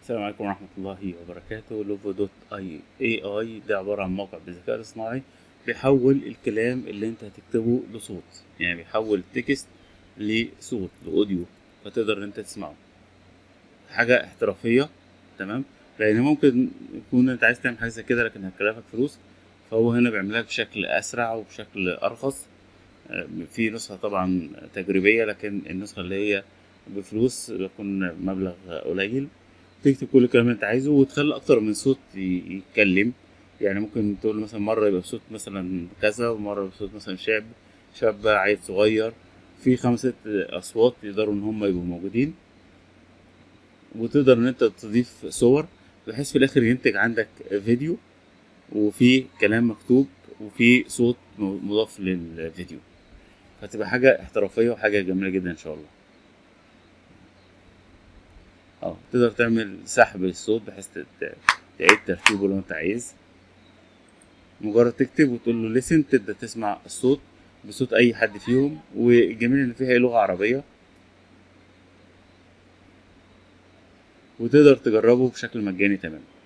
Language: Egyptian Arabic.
السلام عليكم ورحمة الله وبركاته لوفو دوت اي اي اي ده عبارة عن موقع بالذكاء الاصطناعي بيحول الكلام اللي انت هتكتبه لصوت يعني بيحول تكست لصوت لاوديو فتقدر ان انت تسمعه حاجة احترافية تمام لان ممكن يكون انت عايز تعمل حاجة زي كده لكن هتكلفك فلوس فهو هنا بيعملها بشكل اسرع وبشكل ارخص آه، في نسخة طبعا تجريبية لكن النسخة اللي هي بفلوس بيكون مبلغ قليل تكتب كل الكلام اللي انت عايزه وتخلي اكتر من صوت ي- يتكلم يعني ممكن تقول مثلا مرة يبقى بصوت مثلا كذا ومرة بصوت مثلا شاب شاب عيل صغير في خمسة أصوات يقدروا إن هم يبقوا موجودين وتقدر إن أنت تضيف صور بحيث في الآخر ينتج عندك فيديو وفي كلام مكتوب وفي صوت م- مضاف للفيديو فتبقى حاجة احترافية وحاجة جميلة جدا إن شاء الله اه تقدر تعمل سحب للصوت بحيث تت- تعيد ترتيبه لو انت عايز مجرد تكتب وتقول له ليسن تبدأ تسمع الصوت بصوت أي حد فيهم والجميل إن فيها لغة عربية وتقدر تجربه بشكل مجاني تماما